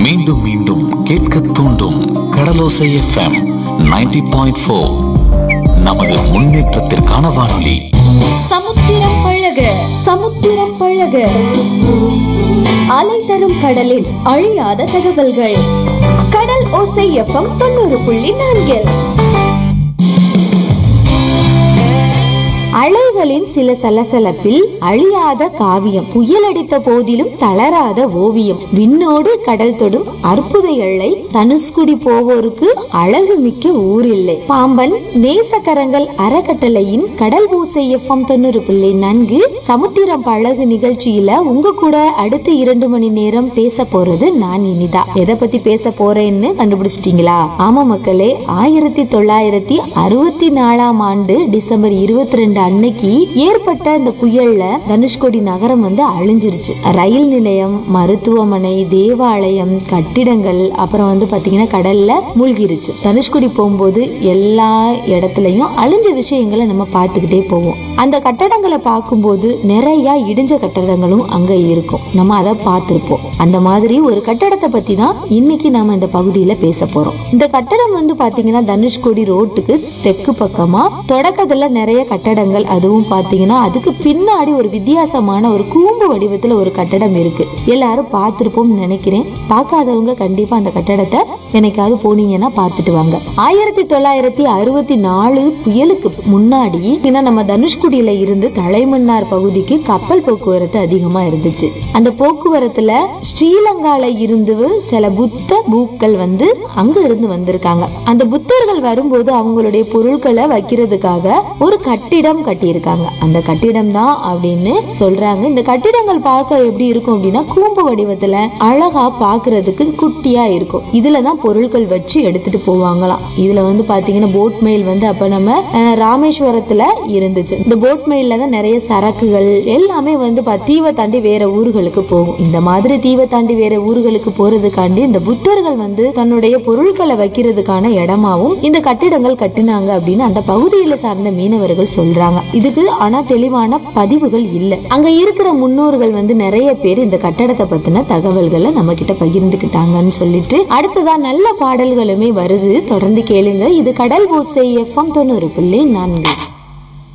மீண்டும் மீண்டும் கேட்க தூண்டும் கடலோசை எஃப்எம் 90.4 பாயிண்ட் ஃபோர் நமது முன்னேற்றத்திற்கான வானொலி சமுத்திரம் பழக சமுத்திரம் பழக அலை தரும் கடலின் அழியாத தகவல்கள் கடல் ஓசை எஃப்எம் தொண்ணூறு புள்ளி நான்கில் அலைகளின் சில சலசலப்பில் அழியாத காவியம் புயலடித்த போதிலும் தளராத ஓவியம் விண்ணோடு கடல் தொடும் அற்புத எல்லை தனுஷ்குடி போவோருக்கு அழகு மிக்க ஊரில்லை பாம்பன் நேசக்கரங்கள் அறக்கட்டளையின் கடல் பூசை எஃப்எம் தொண்ணூறு புள்ளி நான்கு சமுத்திரம் பழகு நிகழ்ச்சியில உங்க கூட அடுத்த இரண்டு மணி நேரம் பேச போறது நான் இனிதா எதை பத்தி பேச போறேன்னு கண்டுபிடிச்சிட்டீங்களா ஆமா மக்களே ஆயிரத்தி தொள்ளாயிரத்தி அறுபத்தி நாலாம் ஆண்டு டிசம்பர் இருபத்தி ரெண்டு அன்னைக்கு ஏற்பட்ட இந்த புயல்ல தனுஷ்கோடி நகரம் வந்து அழிஞ்சிருச்சு ரயில் நிலையம் மருத்துவமனை தேவாலயம் கட்டிடங்கள் அப்புறம் வந்து பாத்தீங்கன்னா கடல்ல மூழ்கிருச்சு தனுஷ்கோடி போகும்போது எல்லா இடத்துலயும் அழிஞ்ச விஷயங்களை நம்ம பார்த்துக்கிட்டே போவோம் அந்த கட்டடங்களை பார்க்கும்போது நிறைய இடிஞ்ச கட்டடங்களும் அங்க இருக்கும் நம்ம அதை பார்த்திருப்போம் அந்த மாதிரி ஒரு கட்டடத்தை பத்தி தான் இன்னைக்கு நாம இந்த பகுதியில பேச போறோம் இந்த கட்டடம் வந்து பாத்தீங்கன்னா தனுஷ்கோடி ரோட்டுக்கு தெற்கு பக்கமா தொடக்கத்துல நிறைய கட்டடங்கள் அதுவும் பாத்தீங்கன்னா அதுக்கு பின்னாடி ஒரு வித்தியாசமான ஒரு கூம்பு வடிவத்துல ஒரு கட்டடம் இருக்கு எல்லாரும் பார்த்திருப்போம்னு நினைக்கிறேன் பார்க்காதவங்க கண்டிப்பா அந்த கட்டடத்தை என்னைக்காவது போனீங்கன்னா பார்த்துட்டு வாங்க ஆயிரத்தி தொள்ளாயிரத்தி அறுபத்தி நாலு புயலுக்கு முன்னாடி ஏன்னா நம்ம தனுஷ்குடியில இருந்து தலைமன்னார் பகுதிக்கு கப்பல் போக்குவரத்து அதிகமா இருந்துச்சு அந்த போக்குவரத்துல ஸ்ரீலங்கால இருந்து சில புத்த பூக்கள் வந்து அங்க இருந்து வந்திருக்காங்க அந்த புத்தர்கள் வரும்போது அவங்களுடைய பொருட்களை வைக்கிறதுக்காக ஒரு கட்டிடம் கட்டியிருக்காங்க அந்த கட்டிடம் தான் அப்படின்னு சொல்றாங்க இந்த கட்டிடங்கள் பார்க்க எப்படி இருக்கும் அப்படின்னா கூம்பு வடிவத்துல அழகா பாக்குறதுக்கு குட்டியா இருக்கும் இதுல தான் பொருட்கள் வச்சு எடுத்துட்டு போவாங்களாம் இதுல வந்து பாத்தீங்கன்னா போட் மெயில் வந்து அப்ப நம்ம அஹ், ராமேஸ்வரத்துல இருந்துச்சு இந்த போட் மெயில்ல தான் நிறைய சரக்குகள் எல்லாமே வந்து பா- தீவை தாண்டி வேற ஊர்களுக்கு போகும் இந்த மாதிரி தீவை தாண்டி வேற ஊர்களுக்கு போறதுக்காண்டி இந்த புத்தர்கள் வந்து தன்னுடைய பொருட்களை வைக்கிறதுக்கான இடமாவும் இந்த கட்டிடங்கள் கட்டினாங்க அப்படின்னு அந்த பகுதியில சார்ந்த மீனவர்கள் சொல்றாங்க இதுக்கு ஆனா தெளிவான பதிவுகள் இல்ல அங்க இருக்கிற முன்னோர்கள் வந்து நிறைய பேர் இந்த கட்டடத்தை பத்தின தகவல்களை நம்ம கிட்ட பகிர்ந்துக்கிட்டாங்கன்னு சொல்லிட்டு அடுத்ததா நல்ல பாடல்களுமே வருது தொடர்ந்து கேளுங்க இது கடல் பூசை எஃப்எம் தொண்ணூறு புள்ளி நான்கு